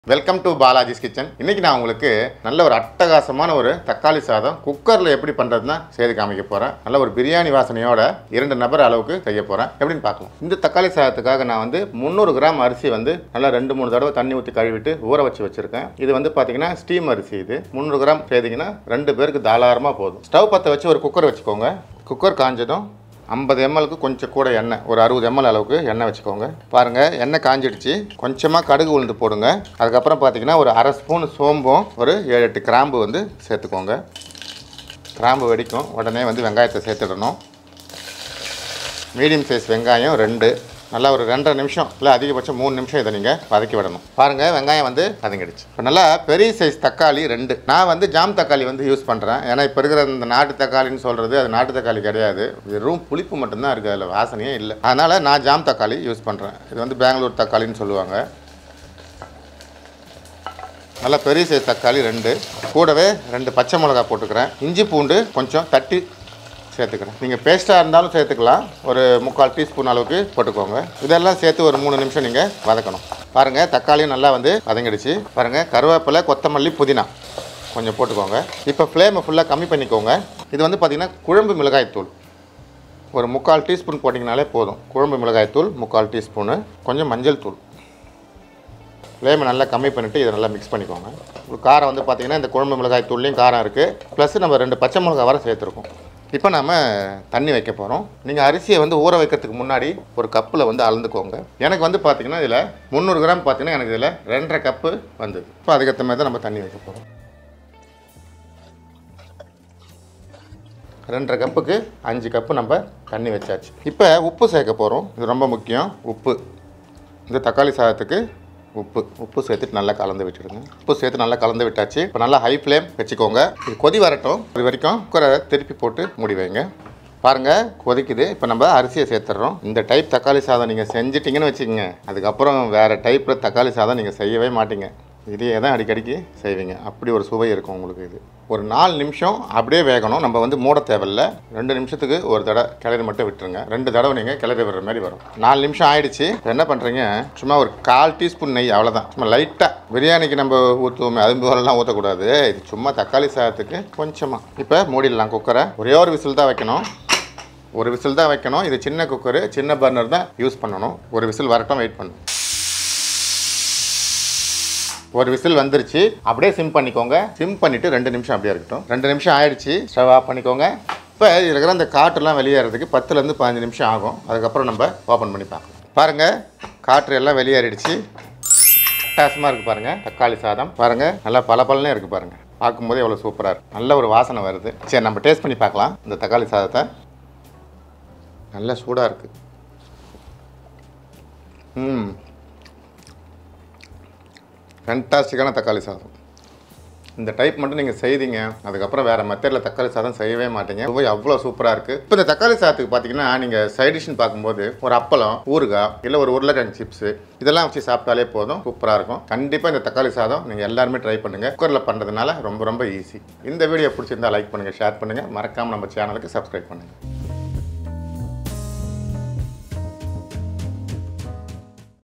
welcome to Balaji's kitchen இன்னைக்கு நான் உங்களுக்கு நல்ல ஒரு அட்டகாசமான ஒரு தக்காளி சாதம் குக்கரில் எப்படி பண்ணுறதுன்னா செய்து காமிக்க போகிறேன் நல்ல ஒரு பிரியாணி வாசனையோட இரண்டு நபர் அளவுக்கு செய்ய போகிறேன் எப்படின்னு பார்க்கலாம் இந்த தக்காளி சாதத்துக்காக நான் வந்து முந்நூறு கிராம் அரிசி வந்து நல்லா ரெண்டு மூணு தடவை தண்ணி ஊற்றி கழுவிட்டு ஊற வச்சு வச்சுருக்கேன் இது வந்து பார்த்தீங்கன்னா ஸ்டீம் அரிசி இது முந்நூறு கிராம் செய்தீங்கன்னா ரெண்டு பேருக்கு தாராளமாக போதும் ஸ்டவ் பற்ற வச்சு ஒரு குக்கர் வச்சுக்கோங்க குக்கர் காஞ்சதும் ஐம்பது எம்எல்க்கு கொஞ்சம் கூட எண்ணெய் ஒரு அறுபது எம்எல் அளவுக்கு எண்ணெய் வச்சுக்கோங்க பாருங்கள் எண்ணெய் காஞ்சிடுச்சு கொஞ்சமாக கடுகு உளுந்து போடுங்க அதுக்கப்புறம் பார்த்தீங்கன்னா ஒரு அரை ஸ்பூன் சோம்பும் ஒரு ஏழு எட்டு கிராம்பு வந்து சேர்த்துக்கோங்க கிராம்பு வெடிக்கும் உடனே வந்து வெங்காயத்தை சேர்த்துடணும் மீடியம் சைஸ் வெங்காயம் ரெண்டு நல்லா ஒரு ரெண்டரை நிமிஷம் இல்லை அதிகபட்சம் மூணு நிமிஷம் இதை நீங்கள் வதக்கி விடணும் பாருங்கள் வெங்காயம் வந்து வதங்கிடுச்சு இப்போ நல்லா பெரிய சைஸ் தக்காளி ரெண்டு நான் வந்து ஜாம் தக்காளி வந்து யூஸ் பண்ணுறேன் ஏன்னா இப்போ இருக்கிற இந்த நாட்டு தக்காளின்னு சொல்கிறது அது நாட்டு தக்காளி கிடையாது வெறும் புளிப்பு மட்டும்தான் இருக்குது அதில் வாசனையே இல்லை அதனால் நான் ஜாம் தக்காளி யூஸ் பண்ணுறேன் இது வந்து பெங்களூர் தக்காளின்னு சொல்லுவாங்க நல்லா பெரிய சைஸ் தக்காளி ரெண்டு கூடவே ரெண்டு பச்சை மிளகா போட்டுக்கிறேன் இஞ்சி பூண்டு கொஞ்சம் தட்டி சேர்த்துக்கிறேன் நீங்கள் பேஸ்ட்டாக இருந்தாலும் சேர்த்துக்கலாம் ஒரு முக்கால் டீஸ்பூன் அளவுக்கு போட்டுக்கோங்க இதெல்லாம் சேர்த்து ஒரு மூணு நிமிஷம் நீங்கள் வதக்கணும் பாருங்கள் தக்காளியும் நல்லா வந்து வதங்கிடுச்சு பாருங்கள் கருவேப்பிலை கொத்தமல்லி புதினா கொஞ்சம் போட்டுக்கோங்க இப்போ ஃப்ளேமை ஃபுல்லாக கம்மி பண்ணிக்கோங்க இது வந்து பார்த்திங்கன்னா குழம்பு மிளகாய் தூள் ஒரு முக்கால் டீஸ்பூன் போட்டிங்கனாலே போதும் குழம்பு மிளகாய் தூள் முக்கால் டீஸ்பூனு கொஞ்சம் மஞ்சள் தூள் ஃப்ளேமை நல்லா கம்மி பண்ணிவிட்டு இதை நல்லா மிக்ஸ் பண்ணிக்கோங்க ஒரு காரம் வந்து பார்த்திங்கன்னா இந்த குழம்பு மிளகாய் தூள்லையும் காரம் இருக்குது ப்ளஸ் நம்ம ரெண்டு பச்சை மிளகாய் வர சேர்த்துருக்கோம் இப்போ நம்ம தண்ணி வைக்க போகிறோம் நீங்கள் அரிசியை வந்து ஊற வைக்கிறதுக்கு முன்னாடி ஒரு கப்பில் வந்து அளந்துக்கோங்க எனக்கு வந்து பார்த்திங்கன்னா இதில் முந்நூறு கிராம் பார்த்திங்கன்னா எனக்கு இதில் ரெண்டரை கப்பு வந்தது இப்போ அதுக்கேற்ற மாதிரி தான் நம்ம தண்ணி வைக்க போகிறோம் ரெண்டரை கப்புக்கு அஞ்சு கப்பு நம்ம தண்ணி வச்சாச்சு இப்போ உப்பு சேர்க்க போகிறோம் இது ரொம்ப முக்கியம் உப்பு இந்த தக்காளி சாதத்துக்கு உப்பு உப்பு சேர்த்துட்டு நல்லா கலந்து விட்டுடுங்க உப்பு சேர்த்து நல்லா கலந்து விட்டாச்சு இப்போ நல்லா ஹை ஃப்ளேம் வச்சுக்கோங்க இது கொதி வரட்டும் இது வரைக்கும் குக்கரை திருப்பி போட்டு மூடி வைங்க பாருங்கள் கொதிக்குது இப்போ நம்ம அரிசியை சேர்த்துட்றோம் இந்த டைப் தக்காளி சாதம் நீங்கள் செஞ்சிட்டிங்கன்னு வச்சுக்கோங்க அதுக்கப்புறம் வேறு டைப்பில் தக்காளி சாதம் நீங்கள் செய்யவே மாட்டீங்க இதையே தான் அடிக்கடிக்கு செய்வீங்க அப்படி ஒரு சுவை இருக்கும் உங்களுக்கு இது ஒரு நாலு நிமிஷம் அப்படியே வேகணும் நம்ம வந்து மூட தேவையில்ல ரெண்டு நிமிஷத்துக்கு ஒரு தடவை கிளறி மட்டும் விட்டுருங்க ரெண்டு தடவை நீங்கள் கிளறி விடுற மாதிரி வரும் நாலு நிமிஷம் ஆயிடுச்சு இப்போ என்ன பண்ணுறீங்க சும்மா ஒரு கால் டீஸ்பூன் நெய் அவ்வளோதான் சும்மா லைட்டாக பிரியாணிக்கு நம்ம ஊற்றுவோமே அது போலலாம் ஊற்றக்கூடாது இது சும்மா தக்காளி சாதத்துக்கு கொஞ்சமாக இப்போ மூடிடலாம் குக்கரை ஒரே ஒரு விசில் தான் வைக்கணும் ஒரு விசில் தான் வைக்கணும் இது சின்ன குக்கரு சின்ன பர்னர் தான் யூஸ் பண்ணணும் ஒரு விசில் வரட்டும் வெயிட் பண்ணணும் ஒரு விசில் வந்துருச்சு அப்படியே சிம் பண்ணிக்கோங்க சிம் பண்ணிவிட்டு ரெண்டு நிமிஷம் அப்படியே இருக்கட்டும் ரெண்டு நிமிஷம் ஆயிடுச்சு ஸ்டவ் ஆஃப் பண்ணிக்கோங்க இப்போ இதில் இருக்கிற அந்த காற்றுலாம் வெளியேறதுக்கு பத்துலேருந்து பதினஞ்சு நிமிஷம் ஆகும் அதுக்கப்புறம் நம்ம ஓப்பன் பண்ணி பார்க்கலாம் பாருங்கள் காற்று எல்லாம் வெளியேறிடுச்சு அட்டாசமாக இருக்குது பாருங்கள் தக்காளி சாதம் பாருங்கள் நல்லா பல இருக்குது பாருங்கள் பார்க்கும்போது எவ்வளோ சூப்பராக இருக்குது நல்ல ஒரு வாசனை வருது சரி நம்ம டேஸ்ட் பண்ணி பார்க்கலாம் இந்த தக்காளி சாதத்தை நல்லா சூடாக இருக்குது ம் ஃபென்டாஸ்டிக்கான தக்காளி சாதம் இந்த டைப் மட்டும் நீங்கள் செய்தீங்க அதுக்கப்புறம் வேறு மெத்தடில் தக்காளி சாதம் செய்யவே மாட்டீங்க சுவை அவ்வளோ சூப்பராக இருக்குது இப்போ இந்த தக்காளி சாதத்துக்கு பார்த்தீங்கன்னா நீங்கள் சைட் டிஷ்னு பார்க்கும்போது ஒரு அப்பளம் ஊறுகாய் இல்லை ஒரு உருளைக்கிழங்கு சிப்ஸு இதெல்லாம் வச்சு சாப்பிட்டாலே போதும் சூப்பராக இருக்கும் கண்டிப்பாக இந்த தக்காளி சாதம் நீங்கள் எல்லாருமே ட்ரை பண்ணுங்கள் குக்கரில் பண்ணுறதுனால ரொம்ப ரொம்ப ஈஸி இந்த வீடியோ பிடிச்சிருந்தா லைக் பண்ணுங்கள் ஷேர் பண்ணுங்கள் மறக்காமல் நம்ம சேனலுக்கு சப்ஸ்கிரைப் பண்ணுங்கள்